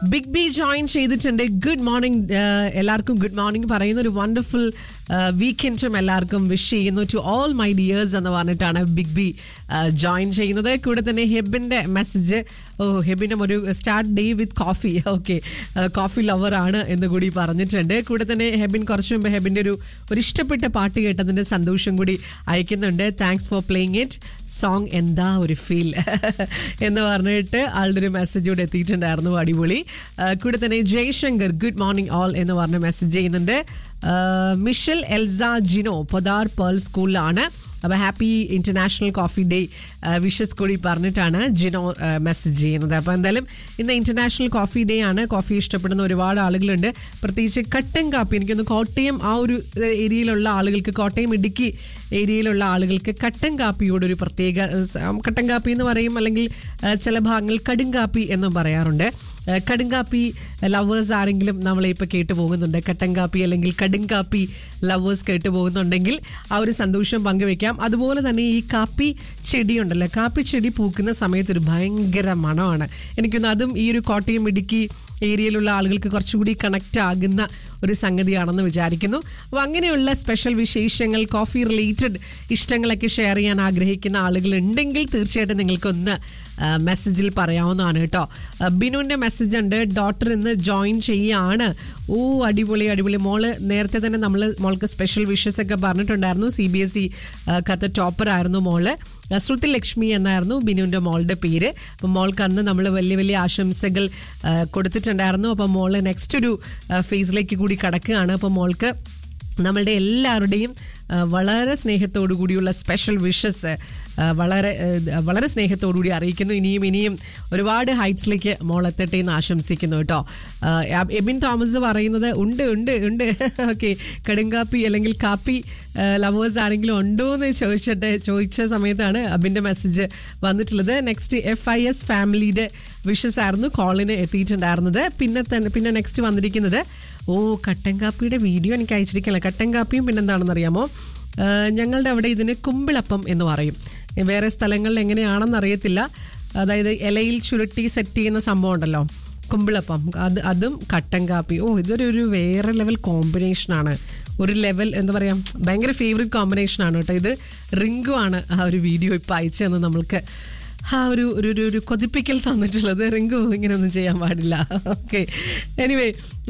big B join ചെയ്തിട്ടുണ്ട് good morning എല്ലാവർക്കും good morning പറയുന്ന ഒരു വണ്ടർഫുൾ വീക്കെൻഡും എല്ലാവർക്കും വിഷ് ചെയ്യുന്നു ടു ഓൾ മൈ ഡിയേഴ്സ് എന്ന് പറഞ്ഞിട്ടാണ് ബിഗ് ബി ജോയിൻ ചെയ്യുന്നത് കൂടെ തന്നെ ഹെബിന്റെ മെസ്സേജ് ഓ ഹെബിന്റെ ഒരു start day with coffee okay coffee lover ആണ് എന്ന് കൂടി പറഞ്ഞിട്ടുണ്ട് കൂടെ തന്നെ ഹെബിൻ കുറച്ച് മുമ്പ് ഹെബിന്റെ ഒരു ഒരു ഇഷ്ടപ്പെട്ട പാട്ട് കേട്ടതിന്റെ സന്തോഷം കൂടി അയക്കുന്നുണ്ട് thanks for playing it song എന്താ ഒരു ഫീൽ എന്ന് പറഞ്ഞിട്ട് ആളുടെ ഒരു മെസ്സേജ് കൂടെ എത്തിയിട്ടുണ്ടായിരുന്നു അടിപൊളി ആ, കൂടെ തന്നെ ജയശങ്കർ ഗുഡ് മോർണിംഗ് ഓൾ എന്ന് പറഞ്ഞ മെസ്സേജ് ചെയ്യുന്നുണ്ട് ആ, മിഷൽ എൽസ ജിനോ പൊതാർ പേൾ സ്കൂളിലാണ് അപ്പോൾ happy international coffee day wishes കൂടി പറഞ്ഞിട്ടാണ് ജിനോ മെസ്സേജ് ചെയ്യുന്നത് അപ്പോൾ എന്തായാലും ഇന്ന് ഇന്റർനാഷണൽ കോഫി ഡേ ആണ് കോഫി ഇഷ്ടപ്പെടുന്ന ഒരുപാട് ആളുകളുണ്ട് പ്രത്യേകിച്ച് കട്ടൻ കാപ്പി എനിക്കൊന്ന് കോട്ടയം ആ ഒരു ഏഹ്, ഏരിയയിലുള്ള ആളുകൾക്ക് കോട്ടയം ഇടുക്കി ഏരിയയിലുള്ള ആളുകൾക്ക് കട്ടൻ കാപ്പിയോട് ഒരു പ്രത്യേക ഏഹ്, സ- കട്ടൻ കാപ്പി എന്ന് പറയും അല്ലെങ്കിൽ ഏഹ്, ചില ഭാഗങ്ങളിൽ കടും കാപ്പി എന്നും പറയാറുണ്ട് ഏഹ്, കടും കാപ്പി ലവേഴ്സ് ആരെങ്കിലും നമ്മളെ ഇപ്പോൾ കേട്ടു പോകുന്നുണ്ട് കട്ടൻ കാപ്പി അല്ലെങ്കിൽ കടും കാപ്പി ലവേഴ്സ് കേട്ടു പോകുന്നുണ്ടെങ്കിൽ ആ ഒരു സന്തോഷം പങ്കുവെക്കാം അതുപോലെ തന്നെ ഈ കാപ്പി ചെടിയുണ്ടല്ലോ കാപ്പി ചെടി പൂക്കുന്ന സമയത്ത് ഒരു ഭയങ്കര മണമാണ് എനിക്കൊന്ന് അതും ഈ ഒരു കോട്ടയം ഇടുക്കി ഏരിയയിലുള്ള ആളുകൾക്ക് കുറച്ചുകൂടി കണക്റ്റ് ആകുന്ന ഒരു സംഗതിയാണെന്ന് വിചാരിക്കുന്നു അപ്പോൾ അങ്ങനെയുള്ള സ്പെഷ്യൽ വിശേഷങ്ങൾ കോഫി റിലേറ്റഡ് ഇഷ്ടങ്ങളൊക്കെ ഷെയർ ചെയ്യാൻ ആഗ്രഹിക്കുന്ന ആളുകൾ ഉണ്ടെങ്കിൽ തീർച്ചയായിട്ടും നിങ്ങൾക്കൊന്ന് ആ, മെസ്സേജിൽ പറയാവുന്നതാണ് കേട്ടോ ആ, ബിനുവിൻ്റെ മെസ്സേജ് ഉണ്ട് ഡോട്ടർ ഇന്ന് ജോയിൻ ചെയ്യാണ് ഓ അടിപൊളി അടിപൊളി മോള് നേരത്തെ തന്നെ നമ്മൾ മോൾക്ക് സ്പെഷ്യൽ വിഷസ് ഒക്കെ പറഞ്ഞിട്ടുണ്ടായിരുന്നു സി ബി എസ് ഇ കത്ത് ടോപ്പർ ആയിരുന്നു മോള് ആ, ശ്രുതി ലക്ഷ്മി എന്നായിരുന്നു ബിനുവിൻ്റെ മോളുടെ പേര് അപ്പം മോൾക്ക് അന്ന് നമ്മൾ വലിയ വലിയ ആശംസകൾ ആ, കൊടുത്തിട്ടുണ്ടായിരുന്നു അപ്പം മോള് നെക്സ്റ്റ് ഒരു ഫേസിലേക്ക് കൂടി കടക്കുകയാണ് അപ്പം മോൾക്ക് നമ്മളുടെ എല്ലാവരുടെയും ആ, വളരെ സ്നേഹത്തോടു കൂടിയുള്ള സ്പെഷ്യൽ വിഷസ് വളരെ ആ, വളരെ സ്നേഹത്തോടു കൂടി അറിയിക്കുന്നു ഇനിയും ഇനിയും ഒരുപാട് ഹൈറ്റ്സിലേക്ക് മോൾ എത്തട്ടെ എന്ന് ആശംസിക്കുന്നു കേട്ടോ ആ, എബിൻ തോമസ് പറയുന്നത് ഉണ്ട് ഉണ്ട് ഉണ്ട് ഓക്കെ കടുങ്കാപ്പി അല്ലെങ്കിൽ കാപ്പി ലവേഴ്സ് ആരെങ്കിലും ഉണ്ടോ എന്ന് ചോദിച്ചിട്ട് ചോദിച്ച സമയത്താണ് അബിൻ്റെ മെസ്സേജ് വന്നിട്ടുള്ളത് നെക്സ്റ്റ് എഫ് ഐ എസ് ഫാമിലിയുടെ വിഷസ് ആയിരുന്നു കോളിന് എത്തിയിട്ടുണ്ടായിരുന്നത് പിന്നെ തന്നെ പിന്നെ നെക്സ്റ്റ് വന്നിരിക്കുന്നത് ഓ കട്ടൻ കാപ്പിയുടെ വീഡിയോ എനിക്ക് അയച്ചിരിക്കണല്ലോ കട്ടൻ കാപ്പിയും പിന്നെന്താണെന്ന് അറിയാമോ ആ, ഞങ്ങളുടെ അവിടെ ഇതിന് കുമ്പിളപ്പം എന്ന് പറയും വേറെ സ്ഥലങ്ങളിൽ എങ്ങനെയാണെന്ന് അറിയത്തില്ല അതായത് ഇലയിൽ ചുരുട്ടി സെറ്റ് ചെയ്യുന്ന സംഭവം ഉണ്ടല്ലോ കുമ്പിളപ്പം അത് അതും കട്ടൻ കാപ്പി ഓ ഇതൊരു ഒരു വേറെ ലെവൽ കോമ്പിനേഷനാണ് ഒരു ലെവൽ എന്താ പറയുക ഭയങ്കര ഫേവറേറ്റ് കോമ്പിനേഷനാണ് കേട്ടോ ഇത് റിങ്കു ആണ് ആ ഒരു വീഡിയോ ഇപ്പോൾ അയച്ചതെന്ന് നമ്മൾക്ക് ആ ഒരു ഒരു ഒരു ഒരു കൊതിപ്പിക്കൽ തന്നിട്ടുള്ളത് റിങ്കു ഇങ്ങനെയൊന്നും ചെയ്യാൻ പാടില്ല ഓക്കെ എനിവേ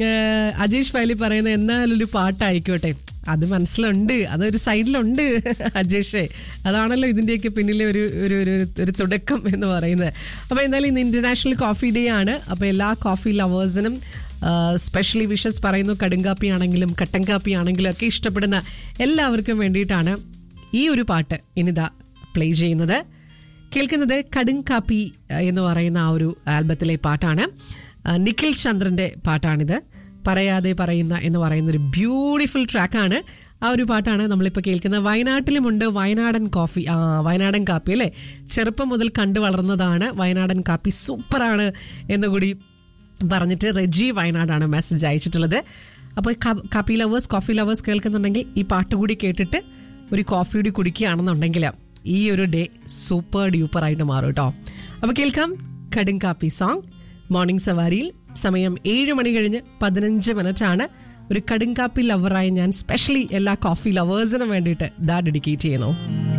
അജീഷ് ഫൈലി പറയുന്ന എന്നാലും ഒരു പാട്ടായിക്കോട്ടെ അത് മനസ്സിലുണ്ട് അതൊരു സൈഡിലുണ്ട് അജേഷേ അതാണല്ലോ ഇതിൻ്റെയൊക്കെ പിന്നിലെ ഒരു ഒരു ഒരു ഒരു തുടക്കം എന്ന് പറയുന്നത് അപ്പോൾ എന്തായാലും ഇന്ന് ഇന്റർനാഷണൽ കോഫി ഡേ ആണ് അപ്പോൾ എല്ലാ കോഫി ലവേഴ്സിനും സ്പെഷ്യലി വിഷസ് പറയുന്നു കടുങ്കാപ്പി ആണെങ്കിലും കട്ടൻ കാപ്പി ആണെങ്കിലും ഒക്കെ ഇഷ്ടപ്പെടുന്ന എല്ലാവർക്കും വേണ്ടിയിട്ടാണ് ഈ ഒരു പാട്ട് ഇനിതാ പ്ലേ ചെയ്യുന്നത് കേൾക്കുന്നത് കടും കാപ്പി അഹ്, എന്ന് പറയുന്ന ആ ഒരു ആൽബത്തിലെ പാട്ടാണ് അഹ്, നിഖിൽ ചന്ദ്രന്റെ പാട്ടാണിത് പറയാതെ പറയുന്ന എന്ന് പറയുന്ന ഒരു ബ്യൂട്ടിഫുൾ ട്രാക്കാണ് ആ ഒരു പാട്ടാണ് നമ്മളിപ്പോൾ കേൾക്കുന്നത് വയനാട്ടിലുമുണ്ട് വയനാടൻ കോഫി ആ വയനാടൻ കാപ്പി അല്ലേ ചെറുപ്പം മുതൽ കണ്ടു വളർന്നതാണ് വയനാടൻ കാപ്പി സൂപ്പറാണ് എന്നുകൂടി പറഞ്ഞിട്ട് റെജി വയനാടാണ് മെസ്സേജ് അയച്ചിട്ടുള്ളത് അപ്പോൾ ക- കാപ്പി ലവേഴ്സ് കോഫി ലവേഴ്സ് കേൾക്കുന്നുണ്ടെങ്കിൽ ഈ പാട്ട് കൂടി കേട്ടിട്ട് ഒരു കോഫി കൂടി കുടിക്കുകയാണെന്നുണ്ടെങ്കിൽ ഈ ഒരു ഡേ സൂപ്പർ ഡ്യൂപ്പർ ആയിട്ട് മാറും കേട്ടോ അപ്പോൾ കേൾക്കാം കടും കാപ്പി സോങ് മോർണിംഗ് സവാരിയിൽ സമയം ഏഴ് മണി കഴിഞ്ഞ് പതിനഞ്ച് മിനിറ്റ് ആണ് ഒരു കടുങ്കാപ്പി ലവറായി ഞാൻ സ്പെഷ്യലി എല്ലാ കോഫി ലവേഴ്സിനും വേണ്ടിയിട്ട് ദാ ഡെഡിക്കേറ്റ് ചെയ്യുന്നു